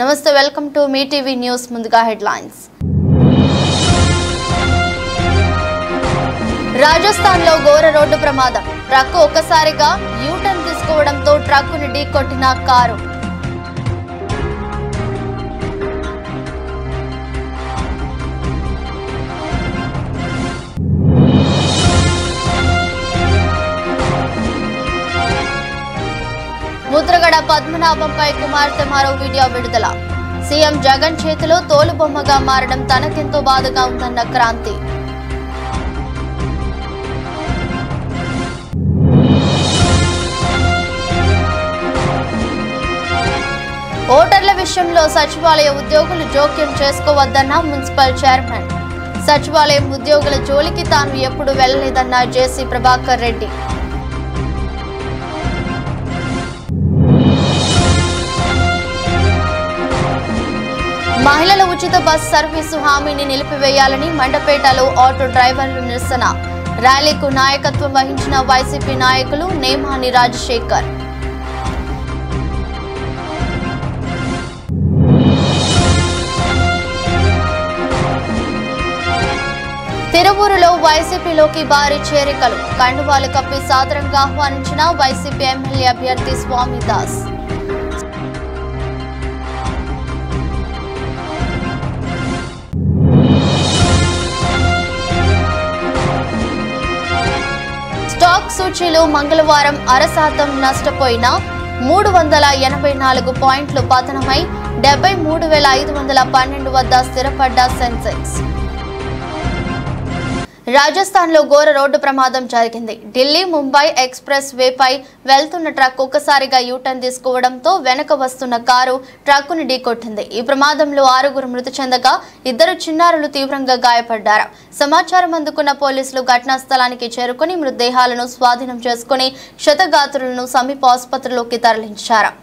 నమస్తే welcome to Mee TV news ముందుగా headlines Rajasthan లో ఘోర రోడ్డు ప్రమాదం ట్రక్కు ఒక్కసారిగా యూటర్న్ తీసుకోవడంతో ట్రక్కుని ఢీకొట్టిన కారు ముద్రగడ పద్మనాభంపై కుమార్తె మరో వీడియో విడుదల సీఎం జగన్ చేతిలో తోలుబొమ్మగా మారడం తనకెంతో బాధగా ఉందన్న క్రాంతి ఓటర్ల విషయంలో సచివాలయ ఉద్యోగులు జోక్యం చేసుకోవద్దన్న మున్సిపల్ చైర్మన్ సచివాలయం ఉద్యోగుల జోలికి తాను ఎప్పుడు వెళ్లలేదన్న జేసీ ప్రభాకర్ రెడ్డి మహిళల ఉచిత బస్ సర్వీసు హామీని నిలిపివేయాలని మండపేటలో ఆటో డ్రైవర్లు నిరసన ర్యాలీకు నాయకత్వం వహించిన వైసీపీ నాయకులు నేమాని రాజశేఖర్ తిరువూరులో వైసీపీలోకి భారీ చేరికలు కండువాలు కప్పి సాదరంగా ఆహ్వానించిన వైసీపీ ఎమ్మెల్యే అభ్యర్థి స్వామిదాస్ స్టాక్ సూచీలు మంగళవారం అర శాతం నష్టపోయిన మూడు వందల ఎనభై నాలుగు పాయింట్లు పతనమై డెబ్బై మూడు వేల ఐదు వందల పన్నెండు వద్ద స్థిరపడ్డ సెన్సెక్స్ రాజస్థాన్ లో ఘోర రోడ్డు ప్రమాదం జరిగింది ఢిల్లీ ముంబై ఎక్స్ప్రెస్ వేపై వెళ్తున్న ట్రక్ ఒక్కసారిగా యూటర్న్ తీసుకోవడంతో వెనక వస్తున్న కారు ట్రక్కును ఢీకొట్టింది ఈ ప్రమాదంలో ఆరుగురు మృతి చెందగా ఇద్దరు చిన్నారులు తీవ్రంగా గాయపడ్డారు సమాచారం అందుకున్న పోలీసులు ఘటనా స్థలానికి చేరుకుని మృతదేహాలను స్వాధీనం చేసుకుని క్షతగాత్రులను సమీప ఆసుపత్రిలోకి తరలించారు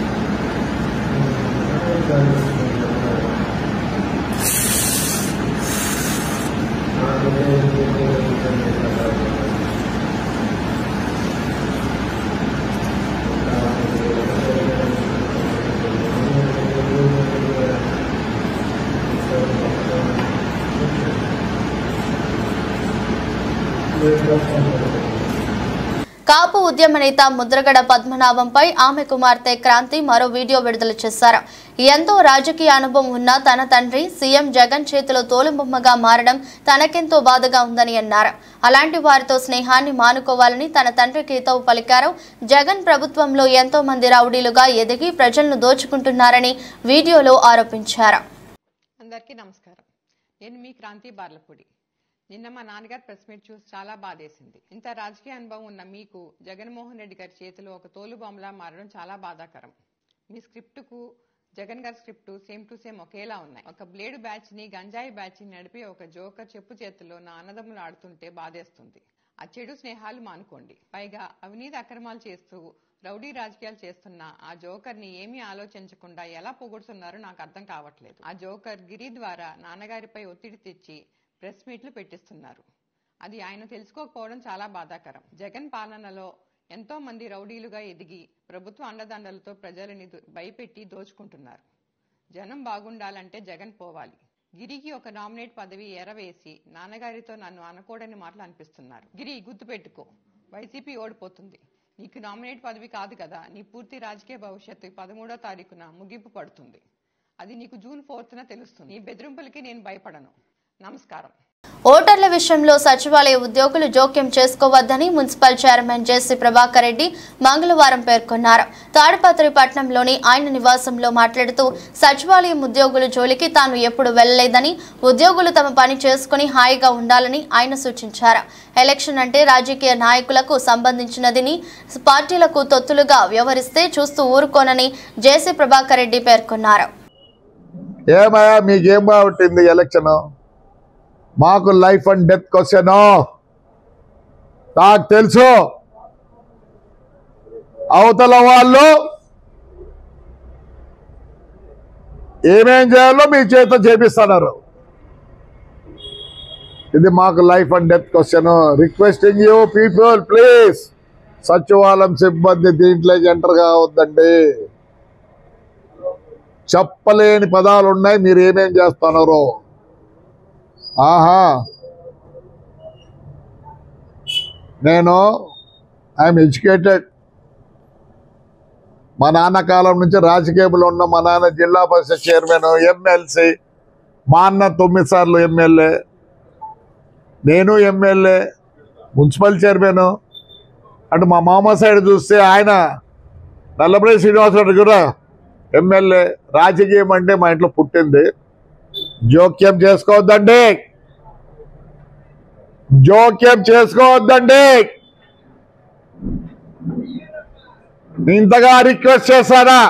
కాపు ఉద్యమ నేత ముద్రగడ పద్మనాభంపై ఆమె కుమార్తె క్రాంతి మరో వీడియో విడుదల చేశారు ఎంతో రాజకీయ అనుభవం ఉన్న తన తండ్రి సీఎం జగన్ చేతిలో తోలుబొమ్మగా మారడం తనకెంతో బాధగా ఉందని అన్నారు అలాంటి వారితో స్నేహాన్ని మానుకోవాలని తన తండ్రికి హితవు పలికారు జగన్ ప్రభుత్వంలో ఎంతో మంది రౌడీలుగా ఎదిగి ప్రజలను దోచుకుంటున్నారని వీడియోలో ఆరోపించారు అందరికీ నమస్కారం నేను మీ క్రాంతి బార్లపూడి నిన్న మా నాన్నగారు ప్రెస్ మీట్ చూసి చాలా బాధేసింది ఇంత రాజకీయ అనుభవం ఉన్న మీకు జగన్మోహన్ రెడ్డి గారి చేతిలో ఒక తోలుబొమ్మలా మారడం చాలా బాధాకరం మీ స్క్రిప్టుకు జగన్ గారి స్క్రిప్ట్ సేమ్ టు సేమ్ ఒకేలా ఉన్నాయి ఒక బ్లేడ్ బ్యాచ్ ని గంజాయి బ్యాచ్ ని నడిపి ఒక జోకర్ చెప్పు చేతిలో నా అన్నదమ్ములు ఆడుతుంటే బాధేస్తుంది ఆ చెడు స్నేహాలు మానుకోండి పైగా అవినీతి అక్రమాలు చేస్తూ రౌడీ రాజకీయాలు చేస్తున్న ఆ జోకర్ ని ఏమీ ఆలోచించకుండా ఎలా పొగుడుతున్నారో నాకు అర్థం కావట్లేదు ఆ జోకర్ గిరి ద్వారా నాన్నగారిపై ఒత్తిడి తెచ్చి ప్రెస్ మీట్లు పెట్టిస్తున్నారు అది ఆయన తెలుసుకోకపోవడం చాలా బాధాకరం జగన్ పాలనలో ఎంతో మంది రౌడీలుగా ఎదిగి ప్రభుత్వ అండదండలతో ప్రజలని దో- భయపెట్టి దోచుకుంటున్నారు జనం బాగుండాలంటే జగన్ పోవాలి గిరికి ఒక నామినేట్ పదవి ఎరవేసి నాన్నగారితో నన్ను అనకూడని మాటలు అనిపిస్తున్నారు గిరి గుర్తుపెట్టుకో వైసీపీ ఓడిపోతుంది నీకు నామినేట్ పదవి కాదు కదా నీ పూర్తి రాజకీయ భవిష్యత్తు పదమూడో తారీఖున ముగింపు పడుతుంది అది నీకు జూన్ ఫోర్త్న తెలుస్తుంది నీ బెదిరింపులకి నేను భయపడను నమస్కారం ఓటర్ల విషయంలో సచివాలయ ఉద్యోగులు జోక్యం చేసుకోవద్దని municipal chairman JC Prabhakar Reddy మంగళవారం పేర్కొన్నారు తాడిపత్రి పట్నంలోని ఆయన నివాసంలో మాట్లాడుతూ సచివాలయం ఉద్యోగుల జోలికి తాను ఎప్పుడు వెళ్లలేదని ఉద్యోగులు తమ పని చేసుకుని హాయిగా ఉండాలని ఆయన సూచించారు ఎలక్షన్ అంటే రాజకీయ నాయకులకు సంబంధించినదని పార్టీలకు తొత్తులుగా వ్యవహరిస్తే చూస్తూ ఊరుకోనని జేసీ ప్రభాకర్ రెడ్డి పేర్కొన్నారు ఏమయ్యా మీకేం బాగుంటుంది ఎలక్షన్ మాకు లైఫ్ అండ్ డెత్ క్వశ్చన్ నాకు తెలుసు అవతల వాళ్ళు ఏమేం చేయాలో మీ చేత చేపిస్తున్నారు ఇది మాకు life and death question requesting you people please సచివాలయం సిబ్బంది దీంట్లోకి ఎంటర్ కావద్దండి చెప్పలేని పదాలు ఉన్నాయి మీరు ఏమేం చేస్తున్నారో ఆహా నేను ఐఎమ్ ఎడ్యుకేటెడ్ మా నాన్న కాలం నుంచి రాజకీయంలో ఉన్న మా నాన్న జిల్లా పరిషత్ చైర్మన్ ఎమ్మెల్సీ మా అన్న తొమ్మిది సార్లు ఎమ్మెల్యే నేను ఎమ్మెల్యే మున్సిపల్ చైర్మన్ అటు మా మామ సైడ్ చూస్తే ఆయన నల్లపల్లి శ్రీనివాసరెడ్డి కూడా ఎమ్మెల్యే రాజకీయం అంటే మా ఇంట్లో పుట్టింది జోక్యం చేసుకోవద్దండి జోక్యం చేసుకోవద్దండి ఇంతగా రిక్వెస్ట్ చేశానా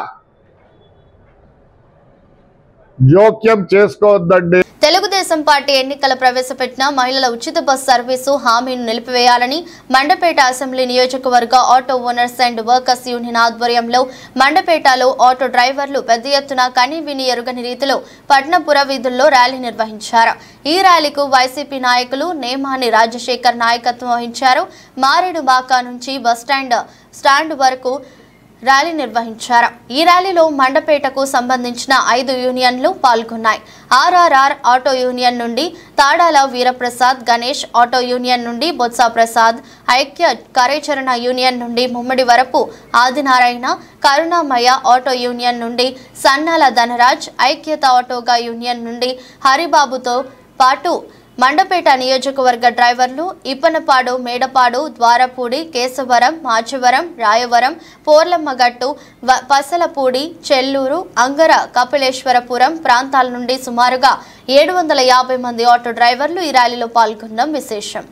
జోక్యం చేసుకోవద్దండి తెలుగుదేశం పార్టీ ఎన్నికల ప్రవేశపెట్టిన మహిళల ఉచిత బస్ సర్వీసు హామీని నిలిపివేయాలని మండపేట అసెంబ్లీ నియోజకవర్గ auto owners and workers union ఆధ్వర్యంలో మండపేటలో ఆటో డ్రైవర్లు పెద్ద ఎత్తున కని విని ఎరుగని రీతిలో పట్నపుర వీధుల్లో ర్యాలీ నిర్వహించారు ఈ ర్యాలీకు వైసీపీ నాయకులు నేమాని రాజశేఖర్ నాయకత్వం వహించారు మారేడు బాకా నుంచి బస్టాండ్ స్టాండ్ వరకు ర్యాలీ నిర్వహించారు ఈ ర్యాలీలో మండపేటకు సంబంధించిన ఐదు యూనియన్లు పాల్గొన్నాయి ఆర్ఆర్ఆర్ ఆటో యూనియన్ నుండి తాడాల వీరప్రసాద్ గణేష్ ఆటో యూనియన్ నుండి బొత్స ప్రసాద్ ఐక్య కార్యాచరణ యూనియన్ నుండి ముమ్మడి వరపు ఆదినారాయణ కరుణామయ ఆటో యూనియన్ నుండి సన్నాల ధనరాజ్ ఐక్యత ఆటోగా యూనియన్ నుండి హరిబాబుతో పాటు మండపేట నియోజకవర్గ డ్రైవర్లు ఇప్పనపాడు మేడపాడు ద్వారపూడి కేశవరం మాచవరం రాయవరం పోర్లమ్మగట్టు వ- పసలపూడి చెల్లూరు అంగర కపిలేశ్వరపురం ప్రాంతాల నుండి సుమారుగా ఏడు వందల యాభై మంది ఆటో డ్రైవర్లు ఈ ర్యాలీలో పాల్గొనడం విశేషం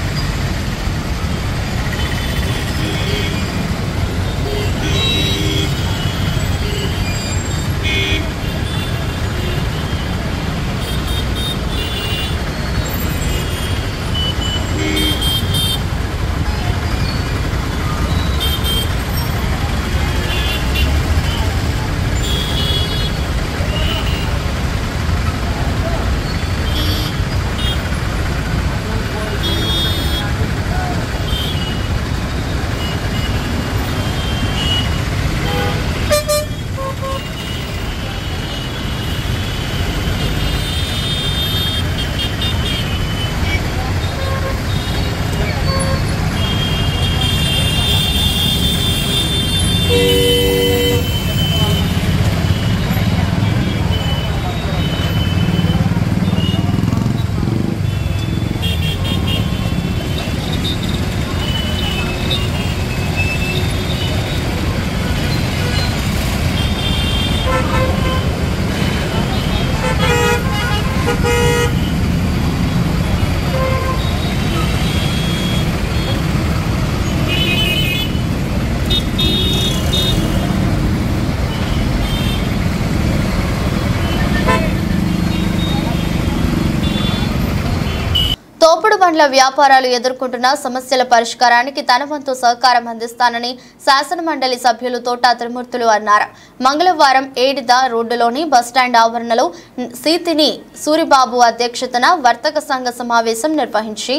తోపుడు బండ్ల వ్యాపారాలు ఎదుర్కొంటున్న సమస్యల పరిష్కారానికి తన వంతు సహకారం అందిస్తానని శాసనమండలి సభ్యులు తోటా త్రిమూర్తులు అన్నారు మంగళవారం ఏడిద రోడ్డులోని బస్టాండ్ ఆవరణలో సీతిని సూరిబాబు అధ్యక్షతన వర్తక సంఘ సమావేశం నిర్వహించి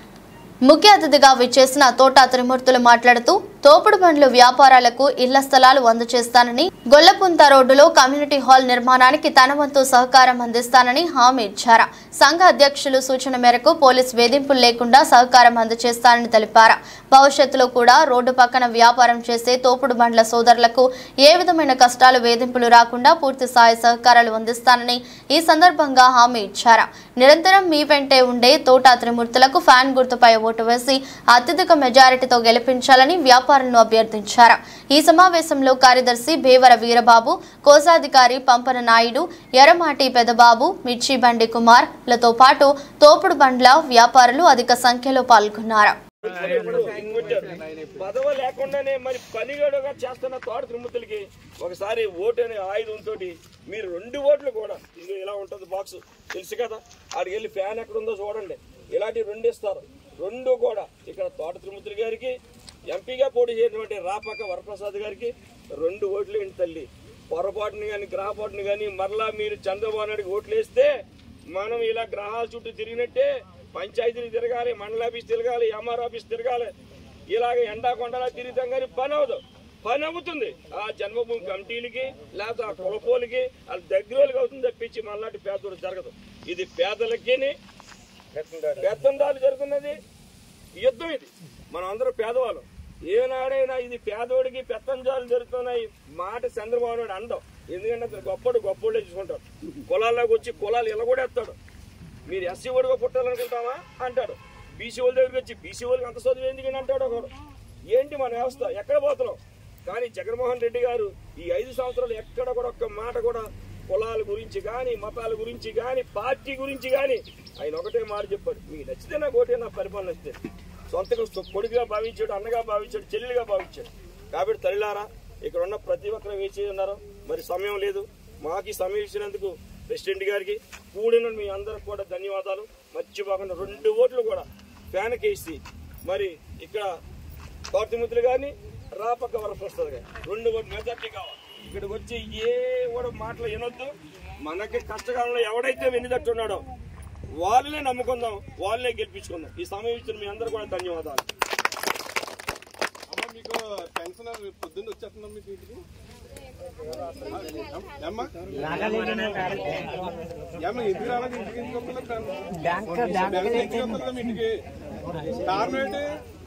ముఖ్య అతిథిగా విచ్చేసిన తోటా త్రిమూర్తులు మాట్లాడుతూ తోపుడు బండ్లు వ్యాపారాలకు ఇళ్ల స్థలాలు అందజేస్తానని గొల్లపుంత రోడ్డులో కమ్యూనిటీ హాల్ నిర్మాణానికి తన వంతు సహకారం అందిస్తానని హామీ ఇచ్చారు సంఘ అధ్యక్షులు సూచన మేరకు పోలీస్ వేధింపులు లేకుండా సహకారం అందజేస్తానని తెలిపారు భవిష్యత్తులో కూడా రోడ్డు పక్కన వ్యాపారం చేసే తోపుడు బండ్ల సోదరులకు ఏ విధమైన కష్టాలు వేధింపులు రాకుండా పూర్తి స్థాయి సహకారాలు అందిస్తానని ఈ సందర్భంగా హామీ ఇచ్చారు నిరంతరం మీ వెంటే ఉండే తోటా త్రిమూర్తులకు ఫ్యాన్ గుర్తుపై ఓటు వేసి అత్యధిక మెజారిటీతో గెలిపించాలని వ్యాపారులను అభ్యర్థించారు ఈ సమావేశంలో కార్యదర్శి భేవర వీరబాబు కోశాధికారి పంపన నాయుడు ఎర్రమాటి పెదబాబు మిర్చి బండి కుమార్ లతో పాటు తోపుడు బండ్ల వ్యాపారులు అధిక సంఖ్యలో పాల్గొన్నారు పదవ లేకుండానే మరి పనిగడుగా చేస్తున్న తోట తిరుమతులకి ఒకసారి ఓటు అనే ఆయుధంతో మీరు రెండు ఓట్లు కూడా ఇది ఇలా ఉంటుంది బాక్స్ తెలుసు కదా ఆడికి వెళ్ళి ఫ్యాన్ ఎక్కడ ఉందో చూడండి ఇలాంటి రెండు ఇస్తారు రెండు కూడా ఇక్కడ తోట తిరుమతులు గారికి ఎంపీగా పోటీ చేసినటువంటి రాపాక వరప్రసాద్ గారికి రెండు ఓట్లు ఏంటి తల్లి పొరపాటుని కానీ గ్రహపాటుని కానీ మరలా మీరు చంద్రబాబు నాయుడుకి ఓట్లు వేస్తే మనం ఇలా గ్రహాల చుట్టూ తిరిగినట్టే పంచాయతీలు తిరగాలి మండల ఆఫీస్ తిరగాలి ఎంఆర్ ఆఫీస్ తిరగాలి ఇలాగ ఎండా కొండలా తిరుగుతాం కానీ పని అవదు పని అవుతుంది ఆ జన్మభూమి కమిటీలకి లేకపోతే ఆ కులపోలకి వాళ్ళ దగ్గరకి అవుతుంది తప్పించి మళ్ళాంటి పేదోడు జరగదు ఇది పేదలకి పెత్తందాలు జరుగుతున్నది యుద్ధం ఇది మనం అందరూ పేదవాళ్ళం ఏనాడైనా ఇది పేదోడికి పెత్తంజాలు జరుగుతున్నాయి మాట చంద్రబాబు నాయుడు అండం ఎందుకంటే అతను గొప్పడు గొప్పోళ్ళే చూసుకుంటాడు కులాల్లోకి వచ్చి కులాలు ఎలగొడేస్తాడు మీరు ఎస్సీ ఓడిగా పుట్టాలనుకుంటావా అంటాడు బీసీ వాళ్ళ దగ్గరికి వచ్చి బీసీ వాళ్ళకి అంత చదువు ఎందుకని అంటాడు ఒకడు ఏంటి మన వ్యవస్థ ఎక్కడ పోతున్నాం కానీ జగన్మోహన్ రెడ్డి గారు ఈ ఐదు సంవత్సరాలు ఎక్కడ కూడా ఒక్క మాట కూడా కులాల గురించి కానీ మతాల గురించి కానీ పార్టీ గురించి కానీ ఆయన ఒకటే మాట చెప్పాడు మీకు నచ్చితే నాకు ఒకటే నా పరిపాలన నచ్చితే సొంతగా సొ- కొడుకుగా భావించాడు అన్నగా భావించాడు చెల్లెలుగా భావించాడు కాబట్టి తల్లిలారా ఇక్కడ ఉన్న ప్రతి ఒక్కరు వేచి ఉన్నారు మరి సమయం లేదు మాకు ఈ సమయం ఇచ్చినందుకు ప్రెసిడెంట్ గారికి కూడిన మీ అందరికి కూడా ధన్యవాదాలు మర్చిపోకుండా రెండు ఓట్లు కూడా ఫ్యాన్ కేసి మరి ఇక్కడ పార్టీమిత్రులు కానీ రాపక్క వరప్రసాద్ గారు రెండు ఓట్లు మెజార్టీ కావాలి ఇక్కడికి వచ్చి ఏ కూడా మాటలు వినొద్దు మనకి కష్టకాలంలో ఎవడైతే వెన్నిదట్టున్నాడో వాళ్ళనే నమ్ముకుందాం వాళ్ళనే గెలిపించుకుందాం ఈ సమయం ఇచ్చిన మీ అందరూ కూడా ధన్యవాదాలు అమ్మ మీకు పెన్షన్ పొద్దున్న వచ్చేస్తుందా మీకు ఇంటికి ఏమ్మా ఏమ్మా ఇంటికి రాలేదు ఇంటికి ఎందుకు వస్తలేదు బ్యాంక్ ఇంటికి వస్తుందా మీ ఇంటికి కారణం ఏంటి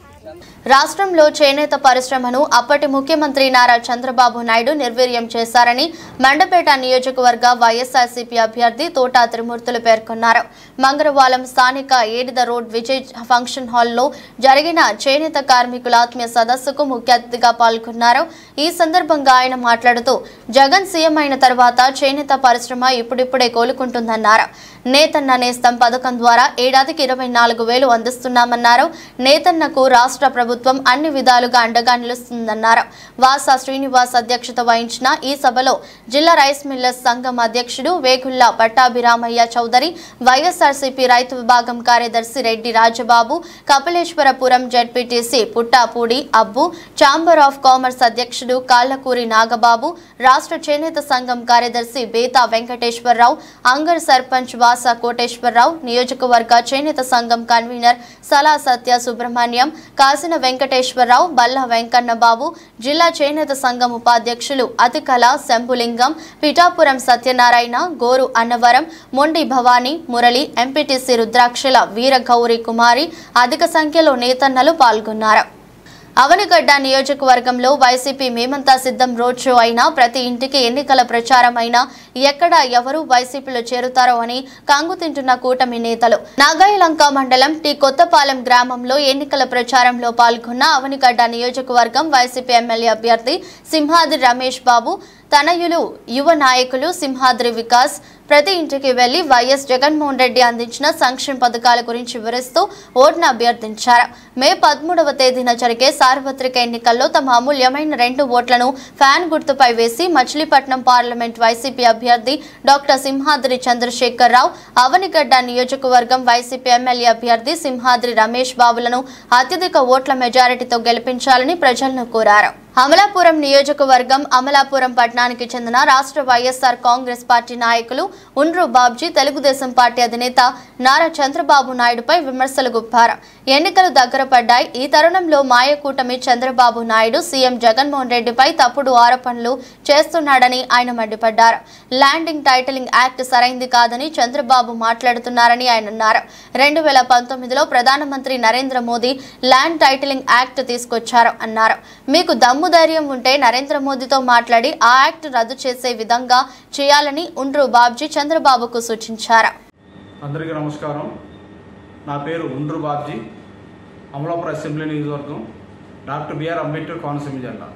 రాష్ట్రంలో చేనేత పరిశ్రమను అప్పటి ముఖ్యమంత్రి నారా చంద్రబాబు నాయుడు నిర్వీర్యం చేశారని మండపేట నియోజకవర్గ వైఎస్ఆర్సీపీ అభ్యర్థి తోటా త్రిమూర్తులు పేర్కొన్నారు మంగళవారం స్థానిక ఏడిద రోడ్ విజయ్ ఫంక్షన్ హాల్లో జరిగిన చేనేత కార్మికుల ఆత్మీయ సదస్సుకు ముఖ్య అతిథిగా పాల్గొన్నారు ఈ సందర్భంగా ఆయన మాట్లాడుతూ జగన్ సీఎం అయిన తర్వాత చేనేత పరిశ్రమ ఇప్పుడిప్పుడే కోలుకుంటుందన్నారు నేతన్న నేస్తం పథకం ద్వారా ఏడాదికి ఇరవై నాలుగు వేలు అందిస్తున్నామన్నారు నేతన్నకు రాష్ట్ర ప్రభుత్వం అన్ని విధాలుగా అండగా నిలుస్తుందన్నారు వాసా శ్రీనివాస్ అధ్యక్షత వహించిన ఈ సభలో జిల్లా రైస్ మిల్లర్స్ సంఘం అధ్యక్షుడు వేగుల్లా పట్టాభిరామయ్య చౌదరి వైఎస్ఆర్సీపీ రైతు విభాగం కార్యదర్శి Reddy Rajababu Kapileswarapuram ZPTC Puttapudi Abbu chamber of commerce అధ్యక్షుడు కాళ్లకూరి నాగబాబు రాష్ట్ర చేనేత సంఘం కార్యదర్శి బేతా వెంకటేశ్వరరావు అంగర్ సర్పంచ్ వాసా కోటేశ్వరరావు నియోజకవర్గ చేనేత సంఘం కన్వీనర్ సలా సత్య సుబ్రహ్మణ్యం కాసిన వెంకటేశ్వరరావు బల్ల వెంకన్న బాబు జిల్లా చేనేత సంఘం ఉపాధ్యక్షులు అతికల శంభులింగం పిఠాపురం సత్యనారాయణ గోరు అన్నవరం మొండి భవానీ మురళి ఎంపీటీసీ రుద్రాక్షల వీరగౌరి కుమారి అధిక సంఖ్యలో నేతన్నలు పాల్గొన్నారు అవనిగడ్డ నియోజకవర్గంలో వైసీపీ మేమంతా సిద్ధం రోడ్ షో అయినా ప్రతి ఇంటికి ఎన్నికల ప్రచారం అయినా ఎక్కడ ఎవరు వైసీపీలో చేరుతారో అని కంగు తింటున్న కూటమి నేతలు నాగాయలంక మండలం టి కొత్తపాలెం గ్రామంలో ఎన్నికల ప్రచారంలో పాల్గొన్న అవనిగడ్డ నియోజకవర్గం వైసీపీ ఎమ్మెల్యే అభ్యర్థి సింహాద్రి రమేష్ బాబు తనయులు యువ నాయకులు సింహాద్రి వికాస్ ప్రతి ఇంటికి వెళ్లి వైఎస్ జగన్మోహన్ రెడ్డి అందించిన సంక్షేమ పథకాల గురించి వివరిస్తూ ఓటును అభ్యర్థించారు మే పదమూడవ తేదీన జరిగే సార్వత్రిక ఎన్నికల్లో తమ అమూల్యమైన రెండు ఓట్లను ఫ్యాన్ గుర్తుపై వేసి మచిలీపట్నం పార్లమెంట్ వైసీపీ అభ్యర్థి డాక్టర్ సింహాద్రి చంద్రశేఖర్ రావు అవనిగడ్డ నియోజకవర్గం వైసీపీ ఎమ్మెల్యే అభ్యర్థి సింహాద్రి రమేష్ బాబులను అత్యధిక ఓట్ల మెజారిటీతో గెలిపించాలని ప్రజలను కోరారు అమలాపురం నియోజకవర్గం అమలాపురం పట్టణానికి చెందిన రాష్ట్ర వైఎస్ఆర్ కాంగ్రెస్ పార్టీ నాయకులు ఉండ్రు బాబ్జీ తెలుగుదేశం పార్టీ అధినేత నారా చంద్రబాబు నాయుడుపై విమర్శలు గుప్పారు ఎన్నికలు దగ్గర పడ్డాయి ఈ తరుణంలో మాయకూటమి చంద్రబాబు నాయుడు సీఎం జగన్మోహన్ రెడ్డిపై తప్పుడు ఆరోపణలు చేస్తున్నాడని ఆయన మండిపడ్డారు ల్యాండింగ్ టైటిలింగ్ యాక్ట్ సరైంది కాదని చంద్రబాబు మాట్లాడుతున్నారని ఆయన అన్నారు రెండు వేల పంతొమ్మిదిలో ప్రధానమంత్రి Narendra Modi land titling act తీసుకొచ్చారు అన్నారు మీకు దమ్ము ధైర్యం ఉంటే నరేంద్ర మోదీతో మాట్లాడి ఆ యాక్ట్ రద్దు చేసే విధంగా చేయాలని ఉండ్రు బాబ్జీ చంద్రబాబుకు సూచించారు అందరికీ నమస్కారం నా పేరు ఉండ్రు బాబ్జీ అమలాపురం అసెంబ్లీ నియోజకవర్గం డాక్టర్ బిఆర్ అంబేద్కర్ కోనసీమ జిల్లా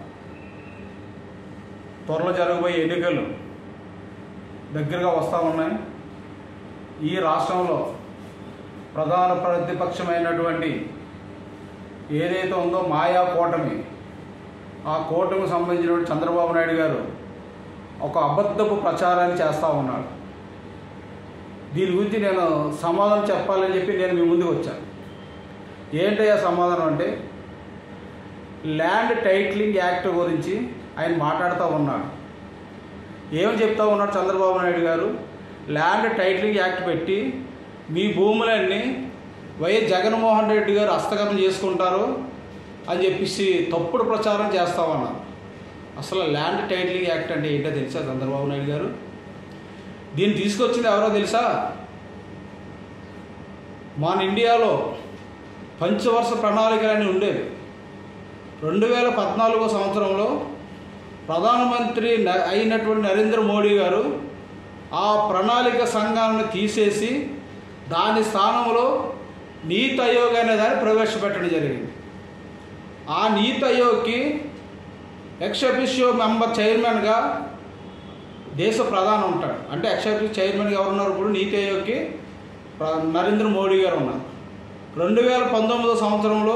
త్వరలో జరగబోయే ఎన్నికలు దగ్గరగా వస్తూ ఉన్నాయి ఈ రాష్ట్రంలో ప్రధాన ప్రతిపక్షమైనటువంటి ఏదైతే ఉందో మాయా కూటమి ఆ కూటమికి సంబంధించినటువంటి చంద్రబాబు నాయుడు గారు ఒక అబద్ధపు ప్రచారాన్ని చేస్తూ ఉన్నాడు దీని గురించి నేను సమాధానం చెప్పాలని చెప్పి నేను మీ ముందుకు వచ్చాను ఏంటయ్యా సమాధానం అంటే ల్యాండ్ టైటిలింగ్ యాక్ట్ గురించి ఆయన మాట్లాడుతూ ఉన్నాడు ఏం చెప్తా ఉన్నాడు చంద్రబాబు నాయుడు గారు ల్యాండ్ టైటిలింగ్ యాక్ట్ పెట్టి మీ భూములన్నీ వైఎస్ జగన్మోహన్ రెడ్డి గారు హస్తగతం చేసుకుంటారు అని చెప్పేసి తప్పుడు ప్రచారం చేస్తా ఉన్నారు అసలు ల్యాండ్ టైటిలింగ్ యాక్ట్ అంటే ఏంటో తెలుసా చంద్రబాబు నాయుడు గారు దీన్ని తీసుకొచ్చింది ఎవరో తెలుసా మన ఇండియాలో పంచవర్ష ప్రణాళికలని ఉండేవి రెండు వేల పద్నాలుగో సంవత్సరంలో ప్రధానమంత్రి న- అయినటువంటి నరేంద్ర మోడీ గారు ఆ ప్రణాళిక సంఘాలను తీసేసి దాని స్థానంలో నీతి ఆయోగ్ అనే దాన్ని ప్రవేశపెట్టడం జరిగింది ఆ నీతి ఆయోగ్కి ఎక్సఫిషియో మెంబర్ చైర్మన్గా దేశ ప్రధాని ఉంటాడు అంటే ఎక్సఫిషియో చైర్మన్గా ఎవరున్నారు ఇప్పుడు నీతి ఆయోగ్కి ప్ర- నరేంద్ర మోడీ గారు ఉన్నారు రెండు వేల పంతొమ్మిదో సంవత్సరంలో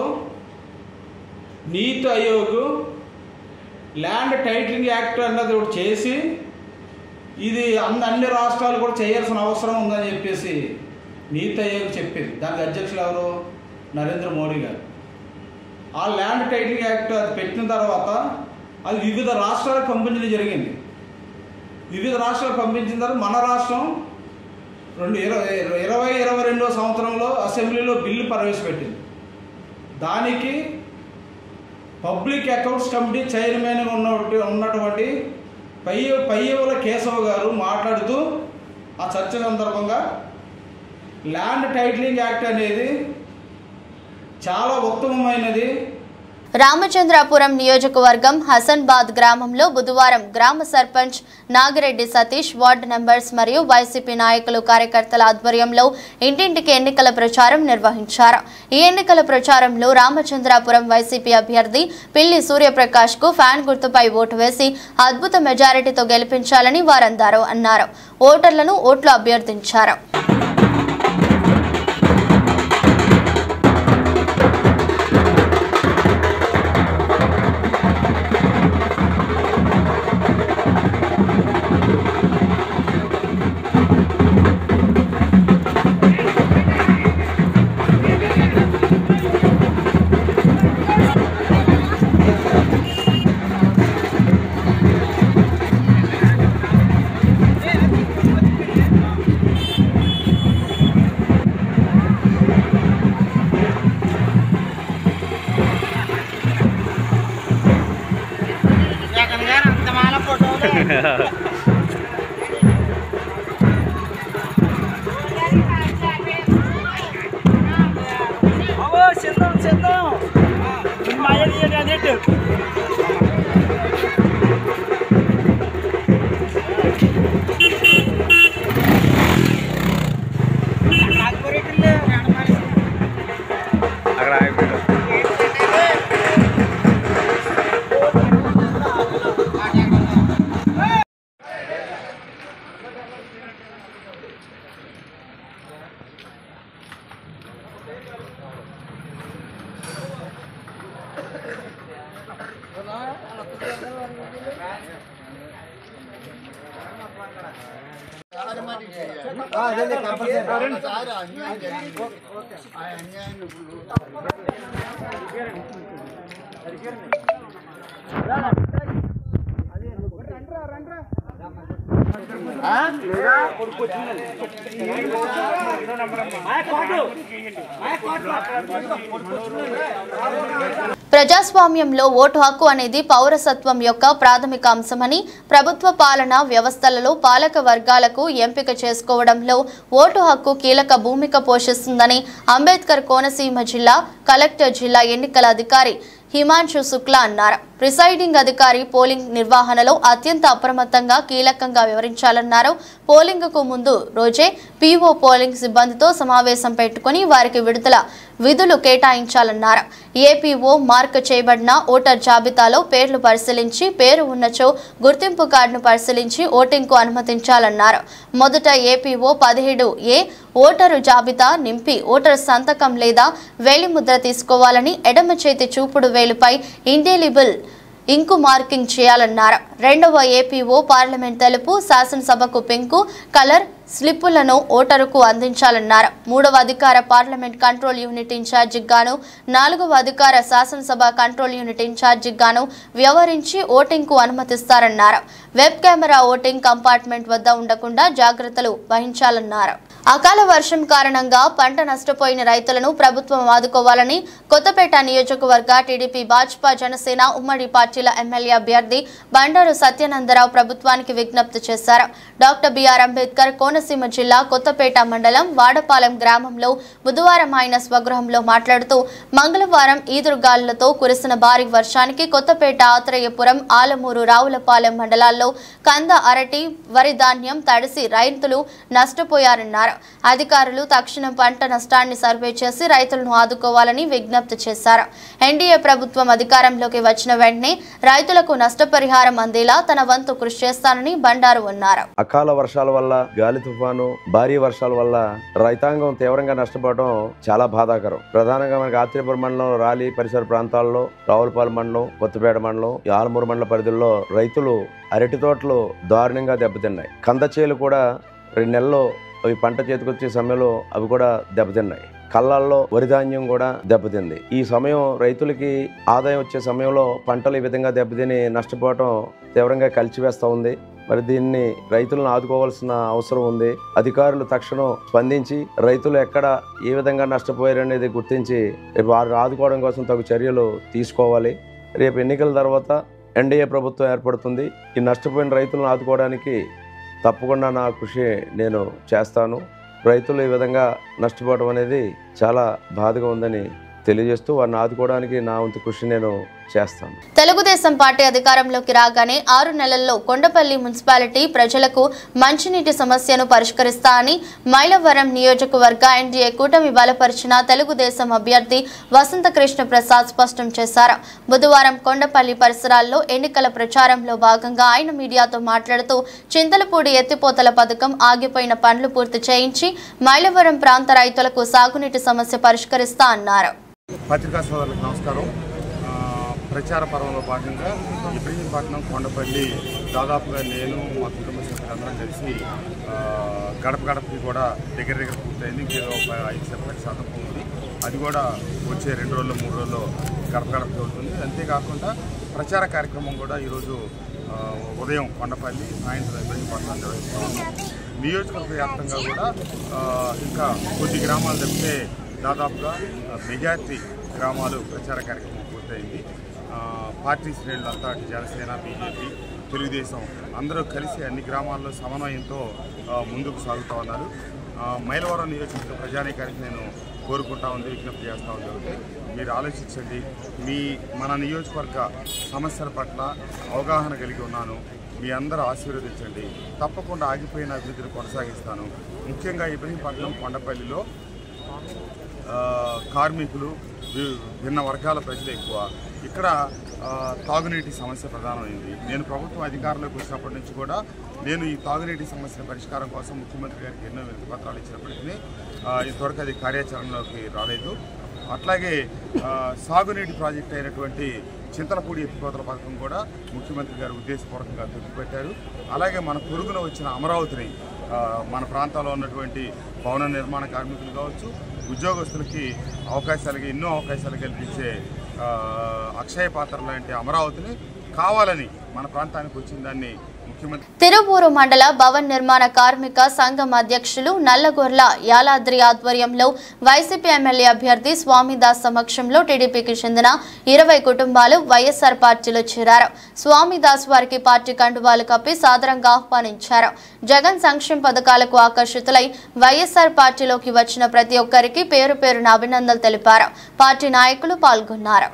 నీతి ఆయోగ్ ల్యాండ్ టైటిలింగ్ యాక్ట్ అన్నది ఒకటి చేసి ఇది అన్ని అన్ని రాష్ట్రాలు కూడా చేయాల్సిన అవసరం ఉందని చెప్పేసి నీతి ఆయోగ్ చెప్పింది దానికి అధ్యక్షులు ఎవరు నరేంద్ర మోడీ గారు ఆ ల్యాండ్ టైటిలింగ్ యాక్ట్ అది పెట్టిన తర్వాత అది వివిధ రాష్ట్రాలకు పంపించడం జరిగింది వివిధ రాష్ట్రాలకు పంపించిన తర్వాత మన రాష్ట్రం రెండు ఇరవై ఇరవై ఇరవై రెండో సంవత్సరంలో అసెంబ్లీలో బిల్లు ప్రవేశపెట్టింది దానికి పబ్లిక్ అకౌంట్స్ కమిటీ చైర్మన్గా ఉన్న ఉన్నటువంటి పయ్య పయ్యవుల కేశవ గారు మాట్లాడుతూ ఆ చర్చ సందర్భంగా ల్యాండ్ టైటిలింగ్ యాక్ట్ అనేది చాలా ఉత్తమమైనది రామచంద్రాపురం నియోజకవర్గం హసన్బాద్ గ్రామంలో బుధవారం గ్రామ సర్పంచ్ నాగిరెడ్డి సతీష్ వార్డు మెంబర్స్ మరియు వైసీపీ నాయకులు కార్యకర్తల ఆధ్వర్యంలో ఇంటింటికి ఎన్నికల ప్రచారం నిర్వహించారు ఈ ఎన్నికల ప్రచారంలో రామచంద్రాపురం వైసీపీ అభ్యర్థి పిల్లి సూర్యప్రకాష్ కు ఫ్యాన్ గుర్తుపై ఓటు వేసి అద్భుత మెజారిటీతో గెలిపించాలని వారందరూ అన్నారు ఓటర్లను ఓట్లు అభ్యర్థించారు ప్రజాస్వామ్యంలో ఓటు హక్కు అనేది పౌరసత్వం యొక్క ప్రాథమిక అంశమని ప్రభుత్వ పాలన వ్యవస్థలలో పాలక వర్గాలకు ఎంపిక చేసుకోవడంలో ఓటు హక్కు కీలక భూమిక పోషిస్తుందని అంబేద్కర్ కోనసీమ జిల్లా కలెక్టర్ జిల్లా ఎన్నికల అధికారి హిమాంశు శుక్లా అన్నారు ప్రిసైడింగ్ అధికారి పోలింగ్ నిర్వహణలో అత్యంత అప్రమత్తంగా కీలకంగా వివరించాలన్నారు పోలింగ్ కు ముందు రోజే పీఓ పోలింగ్ సిబ్బందితో సమావేశం పెట్టుకుని వారికి విడుదల విధులు కేటాయించాలన్నారు ఏపీఓ మార్క్ చేయబడిన ఓటర్ జాబితాలో పేర్లు పరిశీలించి పేరు ఉన్నచో గుర్తింపు కార్డును పరిశీలించి ఓటింగ్కు అనుమతించాలన్నారు మొదట ఏపీఓ పదిహేడు ఏ ఓటరు జాబితా నింపి ఓటర్ సంతకం లేదా వేలిముద్ర తీసుకోవాలని ఎడమ చేతి చూపుడు వేలుపై ఇండెలిబుల్ ఇంకు మార్కింగ్ చేయాలన్నారు రెండవ ఏపీఓ పార్లమెంట్ తెలుపు శాసనసభకు పింకు కలర్ స్లిప్పులను ఓటరుకు అందించాలన్నారు మూడవ అధికార పార్లమెంట్ కంట్రోల్ యూనిట్ ఇన్ఛార్జికి గాను నాలుగవ అధికార శాసనసభ కంట్రోల్ యూనిట్ ఇన్ఛార్జికి గాను వ్యవహరించి ఓటింగ్ కు అనుమతిస్తారన్నారు వెబ్ కెమెరా ఓటింగ్ కంపార్ట్మెంట్ వద్ద ఉండకుండా జాగ్రత్తలు వహించాలన్నారు అకాల వర్షం కారణంగా పంట నష్టపోయిన రైతులను ప్రభుత్వం ఆదుకోవాలని కొత్తపేట నియోజకవర్గ టీడీపీ భాజపా జనసేన ఉమ్మడి పార్టీల ఎమ్మెల్యే అభ్యర్థి బండారు సత్యానందరావు ప్రభుత్వానికి విజ్ఞప్తి చేశారు డాక్టర్ బిఆర్ అంబేద్కర్ కోనసీమ జిల్లా కొత్తపేట మండలం వాడపాలెం గ్రామంలో బుధవారం ఆయన స్వగృహంలో మాట్లాడుతూ మంగళవారం ఈదురుగాలులతో కురిసిన భారీ వర్షానికి కొత్తపేట ఆత్రేయపురం ఆలమూరు రావులపాలెం మండలాల్లో కంద అరటి వరి ధాన్యం తడిసి రైతులు నష్టపోయారన్నారు అధికారులు తక్షణం పంట నష్టాన్ని సర్వే చేసి రైతులను ఆదుకోవాలని విజ్ఞప్తి చేశారు ఎన్డీఏ ప్రభుత్వం అధికారంలోకి వచ్చిన వెంటనే రైతులకు నష్టపరిహారం అందేలా తన వంతు కృషి చేస్తానని బండారు అన్నారు అకాల వర్షాల వల్ల గాలి తుఫాను భారీ వర్షాల వల్ల రైతాంగం తీవ్రంగా నష్టపోవడం చాలా బాధాకరం ప్రధానంగా మనకి ఆత్రేయపురం మండలం రాలి పరిసర ప్రాంతాల్లో రావులపాలెం మండలం కొత్తపేట మండలం ఈ ఆలమూరు మండల పరిధిలో రైతులు అరటి తోటలు దారుణంగా దెబ్బతిన్నాయి కంద చేలు కూడా రెండు నెలల్లో అవి పంట చేతికొచ్చే సమయంలో అవి కూడా దెబ్బతిన్నాయి కళ్ళల్లో వరి ధాన్యం కూడా దెబ్బతింది ఈ సమయం రైతులకి ఆదాయం వచ్చే సమయంలో పంటలు ఈ విధంగా దెబ్బతిని నష్టపోవటం తీవ్రంగా కలిచివేస్తూ ఉంది మరి దీన్ని రైతులను ఆదుకోవాల్సిన అవసరం ఉంది అధికారులు తక్షణం స్పందించి రైతులు ఎక్కడ ఏ విధంగా నష్టపోయారనేది గుర్తించి రేపు వారిని ఆదుకోవడం కోసం తగు చర్యలు తీసుకోవాలి రేపు ఎన్నికల తర్వాత ఎన్డీఏ ప్రభుత్వం ఏర్పడుతుంది ఈ నష్టపోయిన రైతులను ఆదుకోవడానికి తప్పకుండా నా కృషి నేను చేస్తాను రైతులు ఈ విధంగా నష్టపోవడం అనేది చాలా బాధగా ఉందని తెలియజేస్తూ వారిని ఆదుకోవడానికి నా వంతు కృషి నేను చేస్తాను తెలుగుదేశం పార్టీ అధికారంలోకి రాగానే ఆరు నెలల్లో కొండపల్లి మున్సిపాలిటీ ప్రజలకు మంచినీటి సమస్యను పరిష్కరిస్తా అని మైలవరం నియోజకవర్గ ఎన్డీఏ కూటమి బలపరిచిన తెలుగుదేశం అభ్యర్థి వసంత కృష్ణ ప్రసాద్ స్పష్టం చేశారు బుధవారం కొండపల్లి పరిసరాల్లో ఎన్నికల ప్రచారంలో భాగంగా ఆయన మీడియాతో మాట్లాడుతూ చింతలపూడి ఎత్తిపోతల పథకం ఆగిపోయిన పనులు పూర్తి చేయించి మైలవరం ప్రాంత రైతులకు సాగునీటి సమస్య పరిష్కరిస్తా అన్నారు పత్రికా సోదరులకు నమస్కారం ఆ, ప్రచార పర్వంలో భాగంగా ఇబ్రహీంపట్నం కొండపల్లి దాదాపుగా నేను మా కుటుంబ సభ్యులందరం కలిసి ఆ, గడప గడపకి కూడా దగ్గర దగ్గర పూర్తయింది ఇంకేదో ఒక ఐదు సెపరేట్ శాతం ఉంది అది కూడా వచ్చే రెండు రోజులు మూడు రోజుల్లో గడప గడపకి అవుతుంది అంతేకాకుండా ప్రచార కార్యక్రమం కూడా ఈరోజు ఆ, ఉదయం కొండపల్లి సాయంత్రం ఇబ్రహీంపట్నం నిర్వహిస్తున్నాము నియోజకవర్గ వ్యాప్తంగా కూడా ఆ, ఇంకా కొద్ది గ్రామాలు తప్పితే దాదాపుగా మెజార్టీ గ్రామాలు ప్రచార కార్యక్రమం పూర్తయింది ఆ, పార్టీ శ్రేణులంతా అటు జనసేన బీజేపీ తెలుగుదేశం అందరూ కలిసి అన్ని గ్రామాల్లో సమన్వయంతో ఆ, ముందుకు సాగుతూ ఉన్నారు ఆ, మైలవరం నియోజకవర్గ ప్రజానీకానికి నేను కోరుకుంటా ఉంది విజ్ఞప్తి చేస్తూ ఉంది మీరు ఆలోచించండి మీ మన నియోజకవర్గ సమస్యల పట్ల అవగాహన కలిగి ఉన్నాను మీ అందరూ ఆశీర్వదించండి తప్పకుండా ఆగిపోయిన అభివృద్ధిని కొనసాగిస్తాను ముఖ్యంగా ఇబ్రహీంపట్నం కొండపల్లిలో ఆ, కార్మికులు వి- భిన్న వర్గాల ప్రజలు ఎక్కువ ఇక్కడ ఆ, తాగునీటి సమస్య ప్రధానమైంది నేను ప్రభుత్వం అధికారంలోకి వచ్చినప్పటి నుంచి కూడా నేను ఈ తాగునీటి సమస్య పరిష్కారం కోసం ముఖ్యమంత్రి గారికి ఎన్నో వినతి పత్రాలు ఇచ్చినప్పటికీ ఆ, ఇంతవరకు అది కార్యాచరణలోకి రాలేదు అట్లాగే ఆ, సాగునీటి ప్రాజెక్ట్ అయినటువంటి చింతలపూడి ఎత్తిపోతల పథకం కూడా ముఖ్యమంత్రి గారు ఉద్దేశపూర్వకంగా తొక్కిపెట్టారు అలాగే మన పొరుగున వచ్చిన అమరావతిని ఆ, మన ప్రాంతాల్లో ఉన్నటువంటి భవన నిర్మాణ కార్మికులు కావచ్చు ఉద్యోగస్తులకి అవకాశాలకి ఎన్నో అవకాశాలు కల్పించే ఆ, అక్షయ పాత్ర లాంటి అమరావతిని కావాలని మన ప్రాంతానికి వచ్చిన దాన్ని ముఖ్యమంత్రి తిరువూరు మండల భవన్ నిర్మాణ కార్మిక సంఘం అధ్యక్షులు నల్లగొర్ల యాలాద్రి ఆధ్వర్యంలో వైసీపీ ఎమ్మెల్యే అభ్యర్థి స్వామిదాస్ సమక్షంలో టీడీపీకి చెందిన ఇరవై కుటుంబాలు వైఎస్ఆర్ పార్టీలో చేరారు స్వామిదాస్ వారికి పార్టీ కండువాలు కప్పి సాదరంగా ఆహ్వానించారు జగన్ సంక్షేమ పథకాలకు ఆకర్షితులై వైఎస్ఆర్ పార్టీలోకి వచ్చిన ప్రతి ఒక్కరికి పేరు పేరున అభినందనలు తెలిపారు పార్టీ నాయకులు పాల్గొన్నారు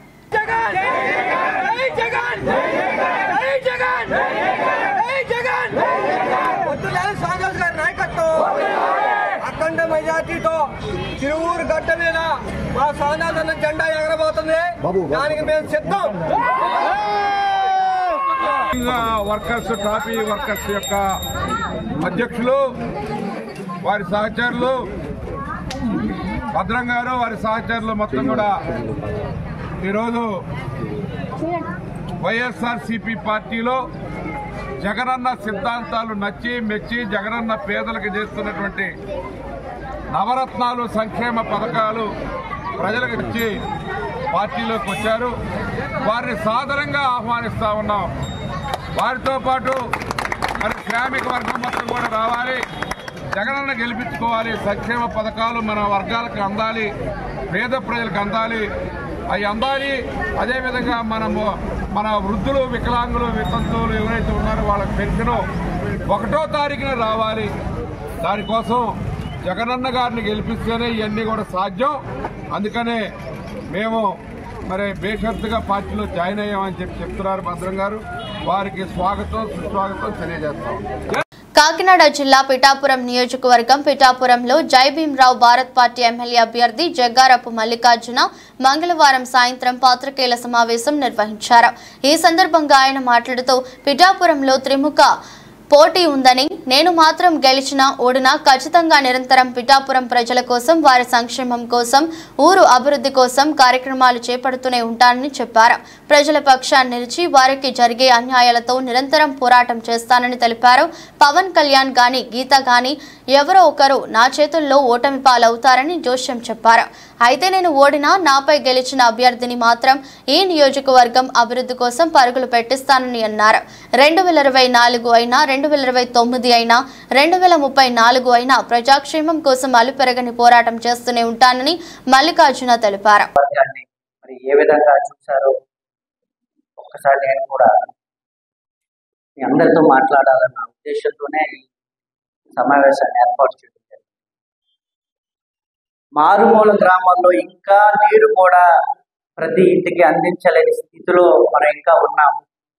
వద్దులేదు సాగర్ గారి నాయకత్వం అఖండ మెజార్టీతో తిరువూరు గడ్డ మీద మా సానాదన్న జెండా ఎగరబోతుంది దానికి మేము సిద్ధం వర్కర్స్ టాపీ వర్కర్స్ యొక్క అధ్యక్షులు వారి సహచరులు భద్రం గారు వారి సహచరులు మొత్తం కూడా ఈరోజు వైఎస్ఆర్ సిపి పార్టీలో జగనన్న సిద్ధాంతాలు నచ్చి మెచ్చి జగనన్న పేదలకు చేస్తున్నటువంటి నవరత్నాలు సంక్షేమ పథకాలు ప్రజలకు ఇచ్చి పార్టీలోకి వచ్చారు వారిని సాదరంగా ఆహ్వానిస్తా ఉన్నాం వారితో పాటు మరి శ్రామిక వర్గం మొత్తం కూడా రావాలి జగనన్న గెలిపించుకోవాలి సంక్షేమ పథకాలు మన వర్గాలకు అందాలి పేద ప్రజలకు అందాలి అవి అందాలి అదేవిధంగా మనము మన వృద్ధులు వికలాంగులు వితంతువులు ఎవరైతే ఉన్నారో వాళ్ళకి పెన్షన్ ఒకటో తారీఖున రావాలి దానికోసం జగనన్న గారిని గెలిపిస్తేనే ఇవన్నీ కూడా సాధ్యం అందుకనే మేము మరి బేషరతుగా పార్టీలో జాయిన్ అయ్యామని చెప్పి చెప్తున్నారు భద్రం గారు వారికి స్వాగతం సుస్వాగతం తెలియజేస్తాం కాకినాడ జిల్లా పిఠాపురం నియోజకవర్గం పిఠాపురంలో జై భీమ్రావు భారత్ పార్టీ ఎమ్మెల్యే అభ్యర్థి జగ్గారపు మల్లికార్జున మంగళవారం సాయంత్రం పాత్రికేయుల సమావేశం నిర్వహించారు ఈ సందర్భంగా ఆయన మాట్లాడుతూ పిఠాపురంలో త్రిముఖ పోటీ ఉందని నేను మాత్రం గెలిచినా ఓడినా ఖచ్చితంగా నిరంతరం పిఠాపురం ప్రజల కోసం వారి సంక్షేమం కోసం ఊరు అభివృద్ధి కోసం కార్యక్రమాలు చేపడుతూనే ఉంటానని చెప్పారు ప్రజల పక్షాన్ని నిలిచి వారికి జరిగే అన్యాయాలతో నిరంతరం పోరాటం చేస్తానని తెలిపారు పవన్ కళ్యాణ్ గాని గీత గాని ఎవరో ఒకరు నా చేతుల్లో ఓటమి పాలవుతారని జోష్యం చెప్పారు అయితే నేను ఓడినా నాపై గెలిచిన అభ్యర్థిని మాత్రం ఈ నియోజకవర్గం అభివృద్ధి కోసం పరుగులు పెట్టిస్తానని అన్నారు రెండు వేల ఇరవై నాలుగు అయినా రెండు వేల ఇరవై తొమ్మిది అయినా రెండు వేల ముప్పై నాలుగు అయినా ప్రజాక్షేమం కోసం అలుపెరగని పోరాటం చేస్తూనే ఉంటానని మల్లికార్జున తెలిపారు వర్గాన్ని మరి ఏ విధంగా చూశారో ఒక్కసారి నేను కూడా మీ అందరితో మాట్లాడాలన్న ఉద్దేశంతోనే ఈ సమావేశాన్ని ఏర్పాటు చేయడం జరిగింది. మారుమూల గ్రామాల్లో ఇంకా నీరు కూడా ప్రతి ఇంటికి అందించలేని స్థితిలో మనం ఇంకా ఉన్నాం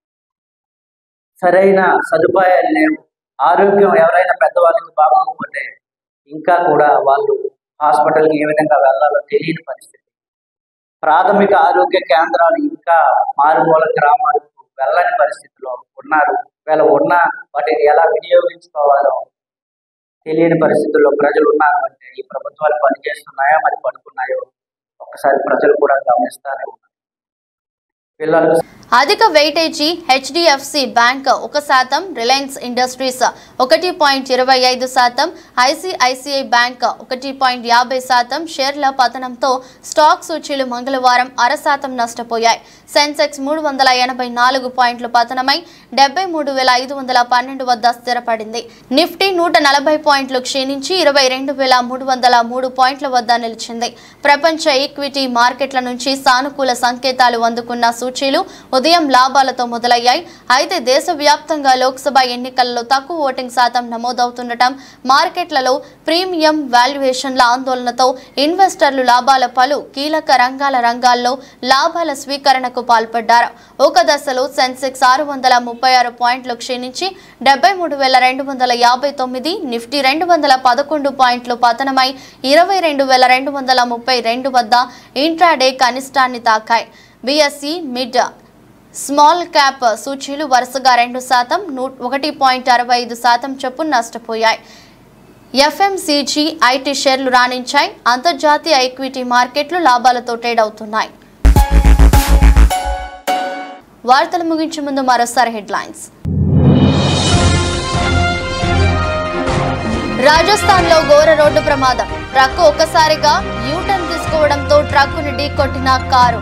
సరైన సదుపాయాలు లేవు ఆరోగ్యం ఎవరైనా పెద్దవాళ్ళకి బాగోకపోతే ఇంకా కూడా వాళ్ళు హాస్పిటల్కి ఏ విధంగా వెళ్ళాలో తెలియని పరిస్థితి ప్రాథమిక ఆరోగ్య కేంద్రాలు ఇంకా మారుమూల గ్రామాలకు వెళ్ళని పరిస్థితిలో ఉన్నారు వీళ్ళ ఉన్న వాటిని ఎలా వినియోగించుకోవాలో తెలియని పరిస్థితుల్లో ప్రజలు ఉన్నారు అంటే ఈ ప్రభుత్వాలు పనిచేస్తున్నాయో మరి పడుకున్నాయో ఒక్కసారి ప్రజలు కూడా గమనిస్తానే ఉన్నారు పిల్లలు అధిక వెయిటేజీ హెచ్డిఎఫ్సి బ్యాంక్ ఒక శాతం రిలయన్స్ ఇండస్ట్రీస్ ఒకటి పాయింట్ ఇరవై ఐదు శాతం ఐసిఐసిఐ బ్యాంక్ ఒకటి పాయింట్ యాభై శాతం షేర్ల పతనంతో స్టాక్ సూచీలు మంగళవారం అర శాతం నష్టపోయాయి సెన్సెక్స్ మూడు వందల ఎనభై నాలుగు పాయింట్లు పతనమై డెబ్బై మూడు వేల ఐదు వందల పన్నెండు వద్ద స్థిరపడింది నిఫ్టీ నూట నలభై పాయింట్లు క్షీణించి ఇరవై రెండు వేల మూడు వందల మూడు పాయింట్ల వద్ద నిలిచింది ప్రపంచ ఈక్విటీ మార్కెట్ల నుంచి సానుకూల సంకేతాలు అందుకున్న సూచీలు ఉదయం లాభాలతో మొదలయ్యాయి అయితే దేశవ్యాప్తంగా లోక్సభ ఎన్నికలలో తక్కువ ఓటింగ్ శాతం నమోదవుతుండటం మార్కెట్లలో ప్రీమియం వాల్యుయేషన్ల ఆందోళనతో ఇన్వెస్టర్లు లాభాల పలు కీలక రంగాల రంగాల్లో లాభాల స్వీకరణకు పాల్పడ్డారు ఒక దశలో సెన్సెక్స్ ఆరు వందల ముప్పై ఆరు పాయింట్లు క్షీణించి డెబ్బై మూడు వేల రెండు వందల యాభై తొమ్మిది నిఫ్టీ రెండు వందల పదకొండు పాయింట్లు పతనమై ఇరవై రెండు వేల రెండు వందల ముప్పై రెండు వద్ద ఇంట్రాడే కనిష్టాన్ని తాకాయి బిఎస్సి మిడ్ స్మాల్ క్యాప్ సూచీలు వరుసగా రెండు శాతం నూ ఒకటి పాయింట్ అరవై ఐదు శాతం చొప్పున నష్టపోయాయి ఎఫ్ఎంసీజీ ఐటీ షేర్లు రాణించాయి అంతర్జాతీయ ఈక్విటీ మార్కెట్లు లాభాలతో ట్రేడ్ అవుతున్నాయి వార్తలు ముగించే ముందు మరోసారి హెడ్లైన్స్ రాజస్థాన్ లో ఘోర రోడ్డు ప్రమాదం ట్రక్కు ఒక్కసారిగా యూటర్న్ తీసుకోవడంతో ట్రక్కుని ఢీకొట్టిన కారు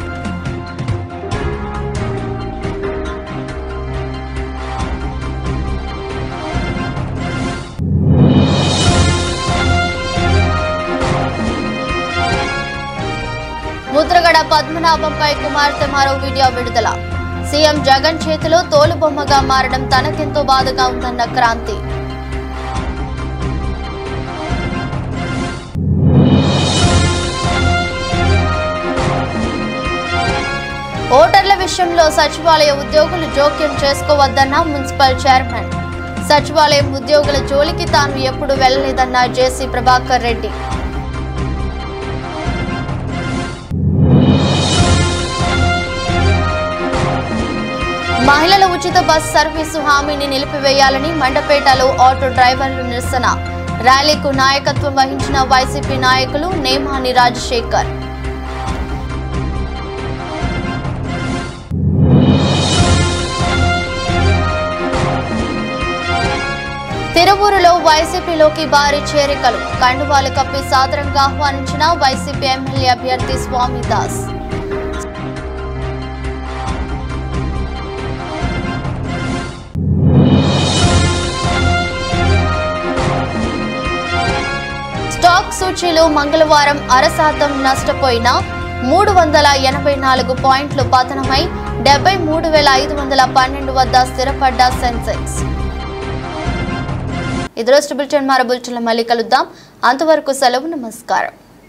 ముద్రగడ పద్మనాభంపై కుమార్తె మరో వీడియో విడుదల సీఎం జగన్ చేతిలో తోలుబొమ్మగా మారడం తనకెంతో బాధగా ఉందన్న క్రాంతి ఓటర్ల విషయంలో సచివాలయ ఉద్యోగులు జోక్యం చేసుకోవద్దన్న మున్సిపల్ చైర్మన్ సచివాలయం ఉద్యోగుల జోలికి తాను ఎప్పుడు వెళ్లలేదన్న జేసీ ప్రభాకర్ రెడ్డి మహిళల ఉచిత బస్ సర్వీసు హామీని నిలిపివేయాలని మండపేటలో ఆటో డ్రైవర్లు నిరసన ర్యాలీకు నాయకత్వం వహించిన వైసీపీ నాయకులు నేమాని రాజశేఖర్ తిరువూరులో వైసీపీలోకి భారీ చేరికలు కండువాలు కప్పి సాదరంగా ఆహ్వానించిన వైసీపీ ఎమ్మెల్యే అభ్యర్థి స్వామిదాస్ స్టాక్ సూచీలు మంగళవారం అర శాతం నష్టపోయిన మూడు వందల ఎనభై నాలుగు పాయింట్లు పతనమై డెబ్బై మూడు వేల ఐదు వందల పన్నెండు వద్ద స్థిరపడ్డ సెన్సెక్స్ ఇది రోజు బులెటిన్ మరో బులెటిన్లో మళ్ళీ కలుద్దాం అంతవరకు సెలవు నమస్కారం